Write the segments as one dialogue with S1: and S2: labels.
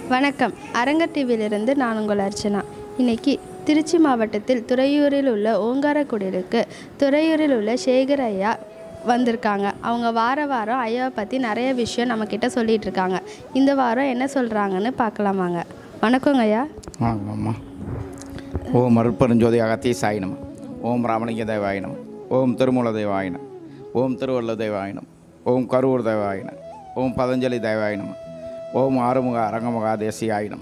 S1: வணக்கம் அரங்க டிவியிலிருந்து நான் உங்கள் அர்ச்சனா இன்னைக்கு திருச்சி மாவட்டத்தில் துறையூரில் உள்ள ஓங்காரக்குடிலுக்கு துறையூரில் உள்ள சேகர் ஐயா வந்திருக்காங்க அவங்க வார வாரம் ஐயாவை பற்றி நிறைய விஷயம் நம்மக்கிட்ட சொல்லிட்டு இருக்காங்க இந்த வாரம் என்ன சொல்கிறாங்கன்னு பார்க்கலாம் வாங்க வணக்கங்க ஐயா
S2: ஆமாம்மா ஓம் அருட்பெருஞ்சோதி அகத்தீ சாயினம் ஓம் ராமலிங்க தேவாயினம் ஓம் திருமூல தேவாயினம் ஓம் திருவள்ள தேவாயினம் ஓம் கரூர் தேவாயினம் ஓம் பதஞ்சலி தேவாயினம் ஓம் ஆறுமுக அரங்கமுகா தேசியாயினம்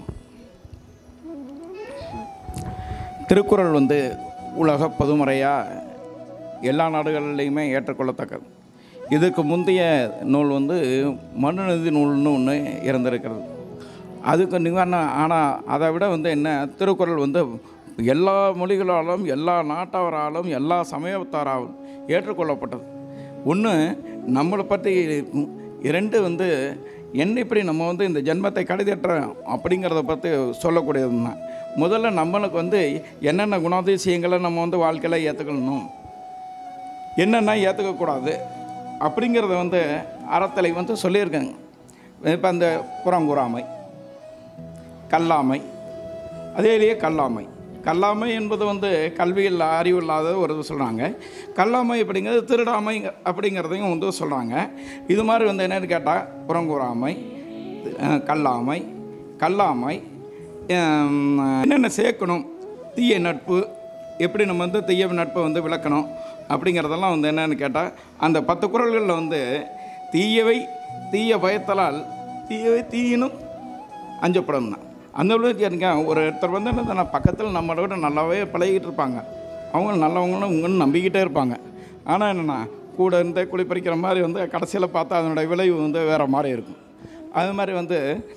S2: திருக்குறள் வந்து உலக பொதுமுறையாக எல்லா நாடுகளிலையுமே ஏற்றுக்கொள்ளத்தக்கது இதுக்கு முந்தைய நூல் வந்து மனுநீதி நூல்னு ஒன்று இருந்திருக்கிறது அதுக்கு நிவாரணம் ஆனால் அதை விட வந்து என்ன திருக்குறள் வந்து எல்லா மொழிகளாலும் எல்லா நாட்டவராலும் எல்லா சமயத்தாராலும் ஏற்றுக்கொள்ளப்பட்டது ஒன்று நம்மளை பற்றி இரண்டு வந்து என்ன இப்படி நம்ம வந்து இந்த ஜென்மத்தை கடைதேற்றோம் அப்படிங்கிறத பற்றி சொல்லக்கூடியது தான் முதல்ல நம்மளுக்கு வந்து என்னென்ன குணாதிசயங்களை நம்ம வந்து வாழ்க்கையில் ஏற்றுக்கணும் என்னென்ன ஏற்றுக்கக்கூடாது அப்படிங்கிறத வந்து அறத்தலை வந்து சொல்லியிருக்காங்க இப்போ அந்த புறங்குறாமை கல்லாமை அதேலேயே கல்லாமை கல்லாமை என்பது வந்து கல்வியில் அறிவு இல்லாத ஒரு இது சொல்கிறாங்க கல்லாமை அப்படிங்கிறது திருடாமை அப்படிங்கிறதையும் வந்து சொல்கிறாங்க இது மாதிரி வந்து என்னென்னு கேட்டால் புறங்கூறாமை அஹ், கல்லாமை கல்லாமை ஹம், என்னென்ன சேர்க்கணும் தீய நட்பு எப்படி நம்ம வந்து தீய நட்பை வந்து விளக்கணும் அப்படிங்கிறதெல்லாம் வந்து என்னென்னு கேட்டால் அந்த பத்து குறள்களில் வந்து தீயவை தீய பயத்தலால் தீயவை தீயினும் அஞ்சப்படும் தான் அந்த அளவுக்கு எனக்கு ஒரு ஒருத்தர் வந்து என்ன நான் பக்கத்தில் நம்மளோட நல்லாவே பழகிட்டு இருப்பாங்க அவங்க நல்லவங்களும் உங்களும் நம்பிக்கிட்டே இருப்பாங்க ஆனால் என்னென்னா கூட இருந்தே குளிப்பறிக்கிற மாதிரி வந்து கடைசியில் பார்த்தா அதனுடைய விளைவு வந்து வேறு மாதிரி இருக்கும் அது மாதிரி வந்து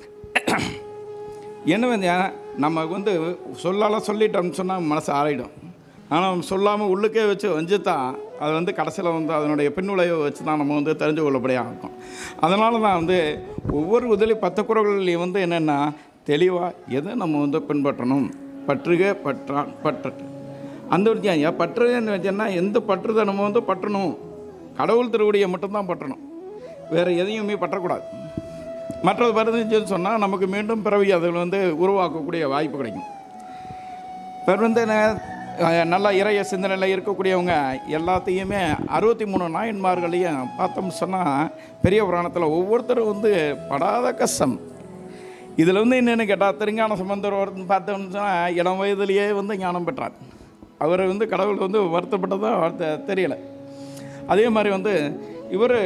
S2: என்ன வந்து நம்ம வந்து சொல்லால சொல்லிட்டோம்னு சொன்னால் மனசு ஆறிடும் ஆனால் சொல்லாமல் உள்ளுக்கே வச்சு வஞ்சுத்தா அது வந்து கடைசியில் வந்து அதனுடைய பின்னுளைவை வச்சு தான் நம்ம வந்து தெரிஞ்சு கொள்ளப்படியாக இருக்கும் அதனால தான் வந்து ஒவ்வொரு உதவி பத்து குறள்களையும் வந்து என்னென்னா தெளிவாக எதை நம்ம வந்து பின்பற்றணும் பற்றுக பற்றான் பற்றட்டு அந்த ஒரு ஐயா பற்றுன்னு வச்சோன்னா எந்த பற்றுதை நம்ம வந்து பற்றணும் கடவுள் திருவடியை மட்டும்தான் பற்றணும் வேறு எதையுமே பற்றக்கூடாது மற்றது வருதுன்னு சொன்னால் நமக்கு மீண்டும் பிறவி அதில் வந்து உருவாக்கக்கூடிய வாய்ப்பு கிடைக்கும் இப்போ வந்து ந- அஹ் நல்லா இறைய சிந்தனையில் இருக்கக்கூடியவங்க எல்லாத்தையுமே அறுபத்தி மூணு நாயன்மார்களையும் பார்த்தோம்னு சொன்னால் பெரிய புராணத்தில் ஒவ்வொருத்தரும் வந்து படாத கஷ்டம் இதில் வந்து என்னென்னு கேட்டால் திருஞான சம்பந்தர் ஒருத்தன் பார்த்தோம்னு சொன்னால் இளம் வயதிலேயே வந்து ஞானம் பெற்றார் அவர் வந்து கடவுள் வந்து வருத்தப்பட்டதாக வார்த்தை தெரியலை அதே மாதிரி வந்து இவர்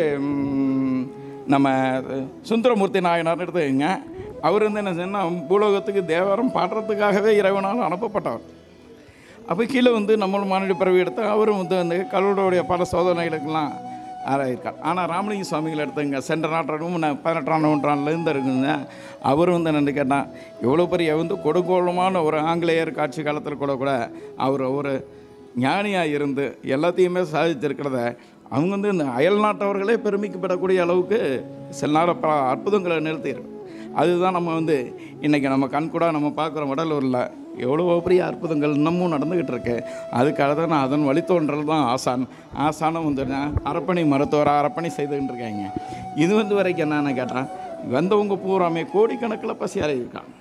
S2: நம்ம சுந்தரமூர்த்தி நாயனார் எடுத்துக்கங்க அவர் வந்து என்ன சொன்னால் பூலோகத்துக்கு தேவாரம் பாடுறதுக்காகவே இறைவனால் அனுப்பப்பட்டவர் அப்போ கீழே வந்து நம்ம மாநில பிறவி எடுத்து அவரும் வந்து அந்த கடவுளுடைய பல சோதனைகளுக்கெல்லாம் ஆராயிருக்கார் ஆனால் ராமலிங்க சுவாமிகள் எடுத்துங்க சென்ற நாட்டிலும் பதினெட்டாம் நூற்றாண்டுலேருந்து இருக்குங்க அவர் வந்து என்னென்னு கேட்டால் எவ்வளோ பெரிய வந்து கொடுங்கோலமான ஒரு ஆங்கிலேயர் காட்சி காலத்தில் கூட கூட அவர் ஒரு ஞானியாக இருந்து எல்லாத்தையுமே சாதிச்சிருக்கிறத அவங்க வந்து இந்த அயல் நாட்டவர்களே பெருமிக்கப்படக்கூடிய அளவுக்கு சில நேரம் பல அற்புதங்களை நிறுத்தியிருக்கு அதுதான் நம்ம வந்து இன்றைக்கி நம்ம கண்கூட நம்ம பார்க்குற வடலூரில் எவ்வளோ பெரிய அற்புதங்கள் இன்னமும் நடந்துக்கிட்டு இருக்கு அதுக்காக தான் நான் அதன் வழித்தோன்றல் தான் ஆசான் ஆசானும் வந்து நான் அரப்பணி மருத்துவராக அரப்பணி செய்துக்கிட்டு இருக்காங்க இது வந்து வரைக்கும் என்னென்னு கேட்டால் வந்தவங்க பூராமே கோடிக்கணக்கில் பசியாரி இருக்காங்க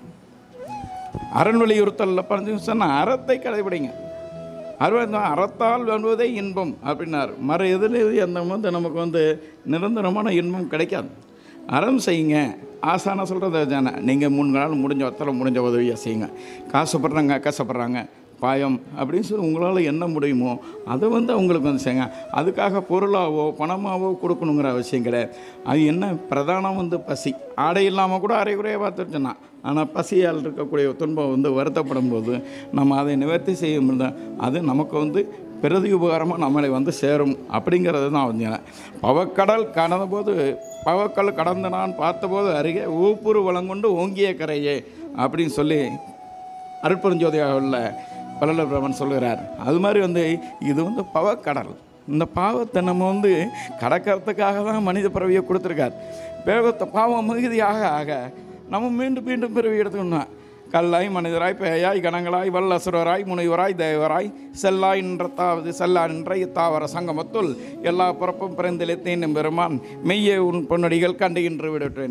S2: அரண் வலியுறுத்தலில் பறந்து சொன்னால் அறத்தை கடைபிடிங்க அறுபது அறத்தால் வருவதே இன்பம் அப்படின்னார் மற எதுலேயும் அந்த வந்து நமக்கு வந்து நிரந்தரமான இன்பம் கிடைக்காது அறம் செய்யுங்க ஆசான சொல்கிறது தானே நீங்கள் மூணு நாள் முடிஞ்ச ஒத்தலை முடிஞ்ச உதவியை செய்யுங்க காசுப்படுறாங்க கஷ்டப்படுறாங்க பாயம் அப்படின்னு சொல்லி உங்களால் என்ன முடியுமோ அதை வந்து அவங்களுக்கு வந்து செய்யுங்க அதுக்காக பொருளாவோ பணமாவோ கொடுக்கணுங்கிற அவசியம் கிடையாது அது என்ன பிரதானம் வந்து பசி ஆடை இல்லாமல் கூட அரைகுறையாக பார்த்துருச்சோன்னா ஆனால் பசியால் இருக்கக்கூடிய துன்பம் வந்து வருத்தப்படும் போது நம்ம அதை நிவர்த்தி செய்யும் போது அது நமக்கு வந்து பிரதி உபகாரமாக நம்மளை வந்து சேரும் அப்படிங்கிறது தான் வந்து என்ன. பவக்கடல் கடந்தபோது பவக்கடல் கடந்து நான் பார்த்தபோது அருகே ஊப்புரு வளங்கொண்டு ஓங்கிய கரையே அப்படின்னு சொல்லி அருட்பெருஞ்சோதியாக உள்ள பல்லல பிரமன் சொல்கிறார் அது மாதிரி வந்து இது வந்து பவக்கடல் இந்த பாவத்தை நம்ம வந்து கடக்கிறதுக்காக தான் மனித பிறவியை கொடுத்துருக்கார் பேவத்தை பாவம் மிகுதியாக ஆக நம்ம மீண்டும் மீண்டும் பிறவி எடுத்துக்கணும் கல்லாய் மனிதராய் பேயாய் கணங்களாய் வல்லசுரராய் முனைவராய் தேவராய் செல்லாய் நின்றத்தாவது செல்லா நின்ற இத்தாவர சங்கமத்துள் எல்லா பிறப்பும் பிறந்திலத்தேன் பெருமான் மெய்யே உன் பொன்னடிகள் கண்டுகின்று விடட்டென்னார்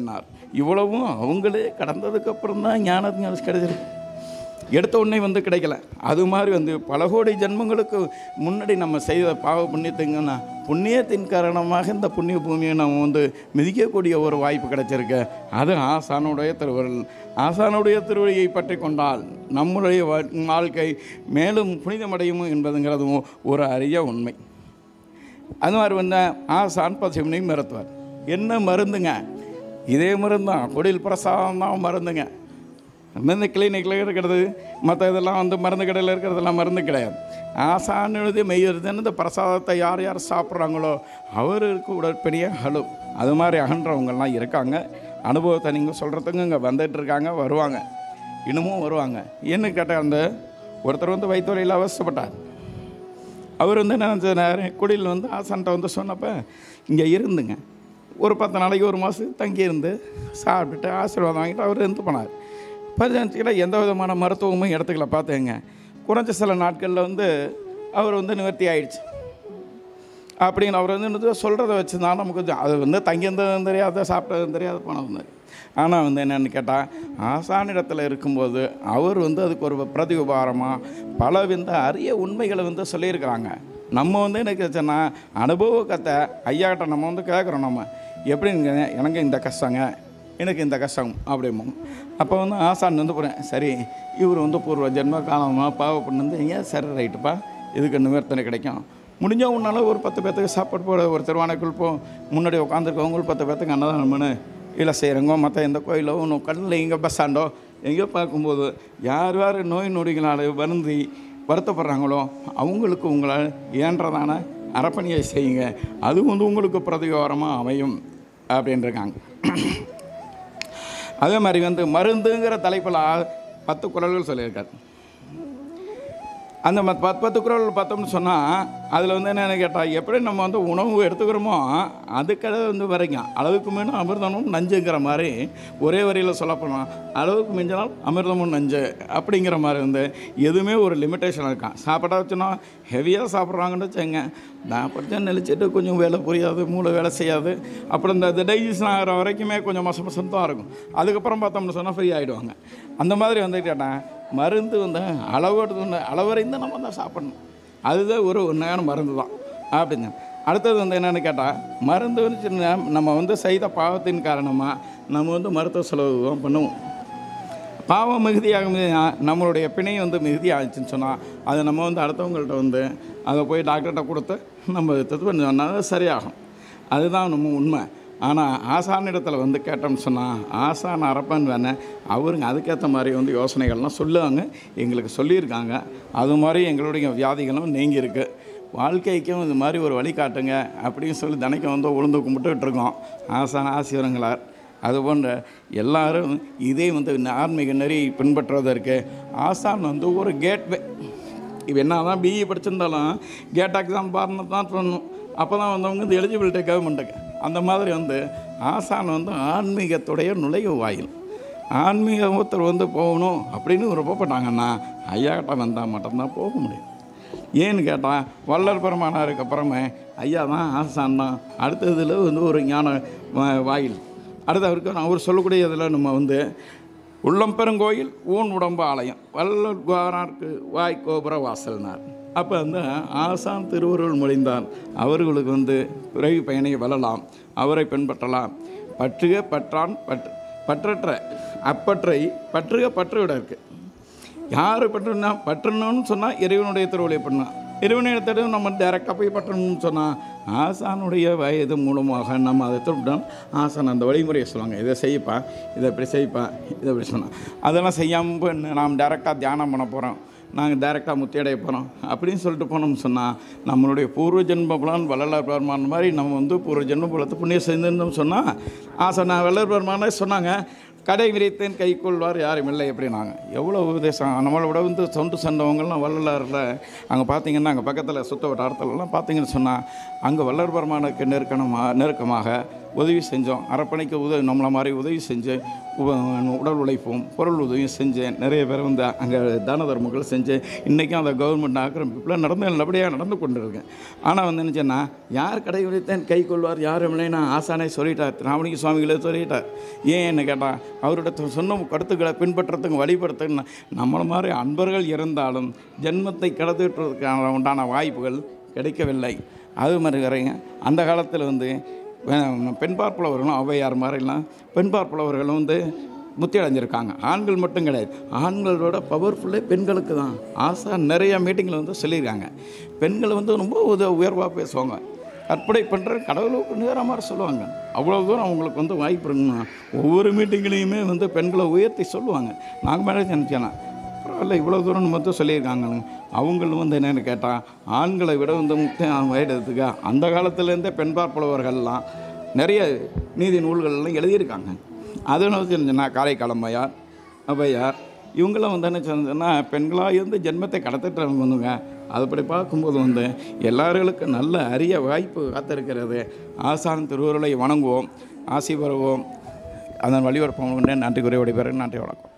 S2: இவ்வளவும் அவங்களே கடந்ததுக்கப்புறம் தான் ஞான ஞானம் கிடைச்சிருக்கு எடுத்த உடனே வந்து கிடைக்கல அது மாதிரி வந்து பல கோடி ஜென்மங்களுக்கு முன்னாடி நம்ம செய்த பாவ புண்ணியத்துங்கன்னா புண்ணியத்தின் காரணமாக இந்த புண்ணிய பூமியை நம்ம வந்து மிதிக்கக்கூடிய ஒரு வாய்ப்பு கிடைச்சிருக்கு அது ஆசானுடைய திருவருள் ஆசானுடைய திருவழியை பற்றி கொண்டால் நம்முடைய வா- வாழ்க்கை மேலும் புனிதமடையும் என்பதுங்கிறதும் ஒரு அரிய உண்மை அது மாதிரி வந்து ஆசான் பசுமனை மருத்துவர் என்ன மருந்துங்க இதே மருந்து தான் கொடியில் பிரசாதம் தான் மருந்துங்க மருந்து கிளினிக்கில் இருக்கிறது மற்ற இதெல்லாம் வந்து மருந்து கடையில் இருக்கிறதெல்லாம் மருந்து கிடையாது ஆசான் எழுதி மெய்யுறுதுன்னு இந்த பிரசாதத்தை யார் யார் சாப்பிட்றாங்களோ அவருக்கு உடற்பெரிய அழு அது மாதிரி அகன்றவங்கெல்லாம் இருக்காங்க அனுபவத்தை நீங்கள் சொல்கிறதுக்கு இங்கே வந்துட்டு இருக்காங்க வருவாங்க இன்னமும் வருவாங்க என்ன கேட்டால் அந்த ஒருத்தர் வந்து வயிற்றுவலியில் அவசப்பட்டார் அவர் வந்து என்ன நினச்சார் குடியில் வந்து ஆசான்ட்ட வந்து சொன்னப்போ இங்கே இருந்துங்க ஒரு பத்து நாளைக்கு ஒரு மாதம் தங்கி இருந்து சாப்பிட்டுட்டு ஆசீர்வாதம் வாங்கிட்டு அவர் இருந்து போனார் பதினஞ்சில் எந்த விதமான மருத்துவமும் இடத்துக்களை பார்த்தேங்க குறைஞ்ச சில நாட்களில் வந்து அவர் வந்து நிவர்த்தி ஆயிடுச்சு அப்படின்னு அவர் வந்து என்னது சொல்கிறத வச்சு தான் நமக்கு கொஞ்சம் அது வந்து தங்கியிருந்ததும் தெரியாது சாப்பிட்டதும் தெரியாது போனதும் தெரியாது ஆனால் வந்து என்னென்னு கேட்டால் ஆசானிடத்தில் இருக்கும்போது அவர் வந்து அதுக்கு ஒரு பிரதி உபாரமாக பல வித அரிய உண்மைகளை வந்து சொல்லியிருக்கிறாங்க நம்ம வந்து எனக்கு வச்சோன்னா அனுபவ கத்தை ஐயாக்கிட்ட நம்ம வந்து கேட்குறோம் நம்ம எப்படிங்க எனக்கு இந்த கஷ்டங்க எனக்கு இந்த கஷ்டம் அப்படிமோ அப்போ வந்து ஆசான் வந்து போகிறேன் சரி இவர் வந்து பூர்வ ஜென்ம காலமாக பாவ பண்ணு வந்து ஏன் சரி ரைட்டுப்பா இதுக்கு நிவர்த்தனை கிடைக்கும் முடிஞ்ச உன்னால ஒரு பத்து பேர்த்துக்கு சாப்பாடு போட ஒரு திருவானைக்குள் போ முன்னாடி உட்காந்துருக்கவங்க பத்து பேர்த்துக்கு அன்னதானம் பண்ணு இல்லை செய்கிறவங்க மற்ற எந்த கோயிலோ ஒன்றும் கடலில் எங்கே பஸ் ஸ்டாண்டோ எங்கேயோ பார்க்கும்போது யார் யார் நோய் நொடிகளால் வருந்தி வருத்தப்படுறாங்களோ அவங்களுக்கு உங்களால் இயன்றதான அரப்பணியை செய்யுங்க அது வந்து உங்களுக்கு பிரதிகாரமாக அமையும் அப்படின்ட்டுருக்காங்க அதே மாதிரி வந்து மருந்துங்கிற தலைப்பில் பத்து குரல்கள் சொல்லியிருக்காரு அந்த மத் பத்து பத்து குரல் பார்த்தோம்னு சொன்னால் அதில் வந்து என்னென்னு கேட்டால் எப்படி நம்ம வந்து உணவு எடுத்துக்கிறோமோ அதுக்கட வந்து வரைக்கும் அளவுக்கு மீண்டும் அமிர்தமும் நஞ்சுங்கிற மாதிரி ஒரே வரியில் சொல்லப்போனால் அளவுக்கு மிஞ்சினால் அமிர்தமும் நஞ்சு அப்படிங்கிற மாதிரி வந்து எதுவுமே ஒரு லிமிட்டேஷன் இருக்கான் சாப்பிட்டா வச்சுன்னா ஹெவியாக சாப்பிட்றாங்கன்னு வச்சுங்க நான் படித்தா நெளிச்சிட்டு கொஞ்சம் வேலை புரியாது மூளை வேலை செய்யாது அப்புறம் இந்த டைஜஷன் ஆகிற வரைக்குமே கொஞ்சம் மச மசம் தான் இருக்கும் அதுக்கப்புறம் பார்த்தோம்னு சொன்னால் ஃப்ரீ ஆகிடுவாங்க அந்த மாதிரி வந்து கேட்டேன் மருந்து வந்து அளவோடு அளவறைந்து நம்ம தான் சாப்பிடணும் அதுதான் ஒரு உண்மையான மருந்து தான் அப்படிங்க அடுத்தது வந்து என்னென்னு கேட்டால் மருந்து வந்து சின்ன நம்ம வந்து செய்த பாவத்தின் காரணமாக நம்ம வந்து மருத்துவ செலவு தான் பண்ணுவோம் பாவம் மிகுதியாகும் நம்மளுடைய பிணை வந்து மிகுதி ஆச்சுன்னு சொன்னால் அதை நம்ம வந்து அடுத்தவங்கள்ட்ட வந்து அதை போய் டாக்டர்கிட்ட கொடுத்து நம்ம இது பண்ணி சொன்னால் அது சரியாகும் அதுதான் நம்ம உண்மை ஆனால் ஆசானிடத்தில் வந்து கேட்டோம்னு சொன்னால் ஆசான் அரப்பன் வேணே அவருங்க அதுக்கேற்ற மாதிரி வந்து யோசனைகள்லாம் சொல்லுவாங்க எங்களுக்கு சொல்லியிருக்காங்க அது மாதிரி எங்களுடைய வியாதிகளும் நீங்கியிருக்கு வாழ்க்கைக்கும் இது மாதிரி ஒரு வழி காட்டுங்க அப்படின்னு சொல்லி தினைக்கும் வந்து உளுந்து கும்பிட்டுட்டு இருக்கோம் ஆசான் ஆசிரியங்களார் அதுபோன்ற எல்லாரும் இதே வந்து ஆன்மீக நெறி பின்பற்றுவதற்கு ஆசான் வந்து ஒரு கேட்வே இப்போ என்ன தான் பிஇ படிச்சிருந்தாலும் கேட் எக்ஸாம் பாருன்னு தான் சொல்லணும் அப்போ தான் வந்தவங்க இந்த எலிஜிபிலிட்டி கவர்மெண்ட்டுக்கு அந்த மாதிரி வந்து ஆசான் வந்து ஆன்மீகத்துடைய நுழைவு வாயில் ஆன்மீகத்தில் வந்து போகணும் அப்படின்னு விருப்பப்பட்டாங்கன்னா ஐயாக்கிட்ட வந்தால் மட்டும்தான் போக முடியும் ஏன்னு கேட்டால் வள்ளல் பெருமானாருக்கு அப்புறமே ஐயா தான் ஆசான் தான் அடுத்ததில் வந்து ஒரு ஞான வா- வாயில் அடுத்து அவருக்கு அவர் சொல்லக்கூடிய இதில் நம்ம வந்து உள்ளம் பெருங்கோயில் ஊன் உடம்பு ஆலயம் வள்ளல் குவாரார்க்கு வாய் கோபுர வாசல்னார் அப்போ வந்து ஆசான் திருவருள் மொழிந்தான் அவர்களுக்கு வந்து பிறவி பயனை வளலாம் அவரை பின்பற்றலாம் பற்றுக பற்றான் பற்று பற்றற்ற அப்பற்றை பற்றுக பற்று விட இருக்குது யார் பற்றுனா பற்றணும்னு சொன்னால் இறைவனுடைய திருவள்ளியை பண்ணலாம் இறைவனுடைய திருவள்ளுவர் நம்ம டைரெக்டாக போய் பற்றணும்னு சொன்னால் ஆசானுடைய வயது மூலமாக நம்ம அதை தொட்டோம் ஆசான் அந்த வழிமுறையை சொல்லுவாங்க இதை செய்யப்பா இதை இப்படி செய்யப்பா இதை இப்படி சொன்னான் அதெல்லாம் செய்யாமல் நாம் டைரெக்டாக தியானம் பண்ண போகிறோம் நாங்கள் டைரெக்டாக முத்தியடைய போகிறோம் அப்படின்னு சொல்லிட்டு போனோம்னு சொன்னால் நம்மளுடைய பூர்வ ஜென்ம பலன் வள்ளலார் பெருமான் மாதிரி நம்ம வந்து பூர்வ ஜென்ம பலத்தை புண்ணியம் செஞ்சிருந்தோம் சொன்னால் ஆசை நான் வள்ளலார் பெருமானே சொன்னாங்க கடை விரித்தேன் கை கொள்வார் யாரும் இல்லை எப்படின்னாங்க எவ்வளோ உபதேசம் நம்மளை விட வந்து தொண்டு சென்றவங்கலாம் வள்ளலாரில் அங்கே பார்த்தீங்கன்னா அங்கே பக்கத்தில் சுத்த வட்டாரத்துலலாம் பார்த்தீங்கன்னு சொன்னால் அங்கே வள்ளல் பெருமானுக்கு நெருக்கமாக நெருக்கமாக உதவி செஞ்சோம் அரப்பணிக்கு உதவி நம்மளை மாதிரி உதவி செஞ்சு உ- உடல் உழைப்பும் பொருள் உதவியும் செஞ்சு நிறைய பேர் வந்து அங்கே தான தர்மங்கள் செஞ்சு இன்றைக்கும் அந்த கவர்மெண்ட் ஆக்கிரமிப்பில் நடந்து நல்லபடியாக நடந்து கொண்டு இருக்கேன் ஆனால் வந்து என்னச்சுன்னா யார் கடைபிடித்தேன் கை கொள்வார் யாரும் இல்லைன்னா ஆசானே சொல்லிட்டார் ராமலிங்க சுவாமிகளே சொல்லிட்டார் ஏன் என்ன கேட்டால் அவரோட த- சொன்ன கருத்துக்களை பின்பற்றத்துக்கு வழிபடுறதுக்கு நம்மள மாதிரி அன்பர்கள் இருந்தாலும் ஜென்மத்தை கடத்திட்டுறதுக்கான உண்டான வாய்ப்புகள் கிடைக்கவில்லை அது மாதிரி வரைங்க அந்த காலத்தில் வந்து வே- பெண் பார்ப்புலவர்களும் ஔவையார் மாதிரிலாம் பெண் பார்ப்புலவர்களும் வந்து முத்தி அடைஞ்சிருக்காங்க ஆண்கள் மட்டும் கிடையாது ஆண்களோட பவர்ஃபுல்லே பெண்களுக்கு தான் ஆசா நிறைய மீட்டிங்கில் வந்து சொல்லியிருக்காங்க பெண்கள் வந்து ரொம்ப உத உயர்வாக பேசுவாங்க கற்பனை பண்ணுற கடவுளுக்கு நேராக மாதிரி சொல்லுவாங்க அவ்வளோ தூரம் அவங்களுக்கு வந்து வாய்ப்பு இருக்குன்னா ஒவ்வொரு மீட்டிங்லேயுமே வந்து பெண்களை உயர்த்தி சொல்லுவாங்க நாங்கள் மேலே நினச்சேன்னா பரவாயில்ல இவ்வளோ தூரம் மட்டும் சொல்லியிருக்காங்க அவங்களும் வந்து என்னென்னு கேட்டால் ஆண்களை விட வந்து முக்கியம் வயதுக்கு அந்த காலத்துலேருந்தே பெண் பார்ப்பவர்கள்லாம் நிறைய நீதி நூல்கள்லாம் எழுதியிருக்காங்க அது என்ன காரைக்காலம்மையார் ஔவையார் இவங்களாம் வந்து என்ன சொன்னா பெண்களாக இருந்து ஜென்மத்தை கடத்திட்டு வந்துங்க அதுபடி பார்க்கும்போது வந்து எல்லார்களுக்கும் நல்ல அரிய வாய்ப்பு காத்திருக்கிறது ஆசான் திருவருளை வணங்குவோம் ஆசி பெறுவோம் அதன் வழிவரப்போம் நன்றி குறையோடைய பிறகு நன்றி வணக்கம்